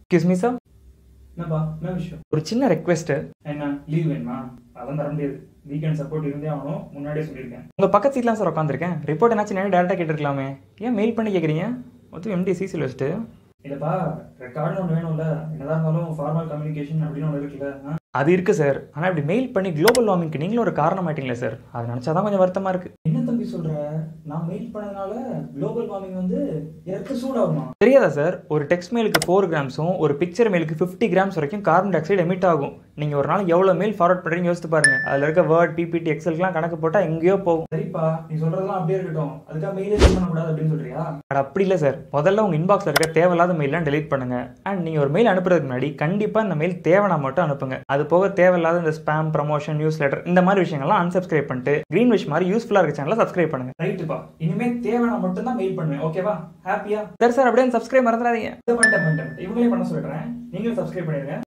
Excuse me sir என்னப்பா என்ன விஷயம் ஒரு சின்ன ரெக்வெஸ்ட்டு என்ன லீவ் வேணுமா அதெல்லாம் தர முடியாது வீக்கெண்ட் சப்போர்ட் இருந்தே ஆகணும் முன்னாடியே சொல்லியிருக்கேன் உங்கள் பக்கத்து சீட்லாம் சார் உட்காந்துருக்கேன் ரிப்போர்ட் என்னாச்சு நேரம் டேரெக்டாக கேட்டிருக்கலாமே ஏன் மெயில் பண்ணி கேட்குறீங்க மொத்தம் எம்டி சிசியில் வச்சுட்டு இல்லப்பா ரெக்கார்டுன்னு ஒன்று வேணும்ல என்னதான் இருந்தாலும் ஃபார்மல் கம்யூனிகேஷன் அப்படின்னு ஒன்று இருக்குல்ல ஆ? அது இருக்குது சார் ஆனால் இப்படி மெயில் பண்ணி குளோபல் வார்மிங்க்கு நீங்களும் ஒரு காரணம் ஆயிட்டீங்களே சார் அது நினச்சா தான் கொஞ்சம் வருத்தமாக இருக்குது என்ன தம்பி சொல்ற நான் மெயில் பண்ணதுனால குளோபல் வார்மிங் வந்து எர்த்து சூடாகுமா தெரியாதா சார் ஒரு டெக்ஸ்ட் மெயிலுக்கு ஃபோர் கிராம்ஸும் ஒரு பிக்சர் மெயிலுக்கு ஃபிஃப்டி கிராம்ஸ் வரைக்கும் கார்பன் டை ஆக்சைடு எமிட் ஆகும் நீங்கள் ஒரு நாள் எவ்வளோ மெயில் ஃபார்வர்ட் பண்ணுறீங்க யோசித்து பாருங்க அதில் இருக்க வேர்ட் பிபிடி எக்ஸல்க்குலாம் கணக்கு போட்டால் எங்கேயோ போகும் சரிப்பா நீ சொல்றதெல்லாம் அப்படியே இருக்கட்டும் அதுக்காக மெயிலே செக் பண்ணக்கூடாது அப்படின்னு சொல்றியா பட் அப்படி இல்லை சார் முதல்ல உங்கள் இன்பாக்ஸில் இருக்க தேவையில்லாத மெயிலாம் டெலீட் பண்ணுங்க அண்ட் நீங்கள் ஒரு மெயில் அனுப்புறதுக்கு முன்னாடி கண்டிப்பாக இந்த மெயில் தேவைனா மட்டும் அனுப்புங்க அது போக தேவையில்லாத இந்த ஸ்பேம் ப்ரமோஷன் நியூஸ் லெட்டர் இந்த மாதிரி விஷயங்கள்லாம் unsubscribe பண்ணிட்டு க்ரீன் விஷ் மாதிரி யூஸ்ஃபுல்லாக இருக்க சேனலை சப்ஸ்கிரைப் பண்ணுங்க ரைட்டுப்பா இனிமே தேவையான மட்டும் தான் மெயில் பண்ணுவேன் ஓகேவா ஹாப்பியா சார் சார் அப்படியே சப்ஸ்கிரைப் மறந்துடாதீங்க இதை பண்ணிட்டேன் பண்ணிட்டேன் இவங்களே பண்ண சொல்லிடுறேன் நீங்களும் சப்ஸ்கிரைப் பண்ணிடுங்க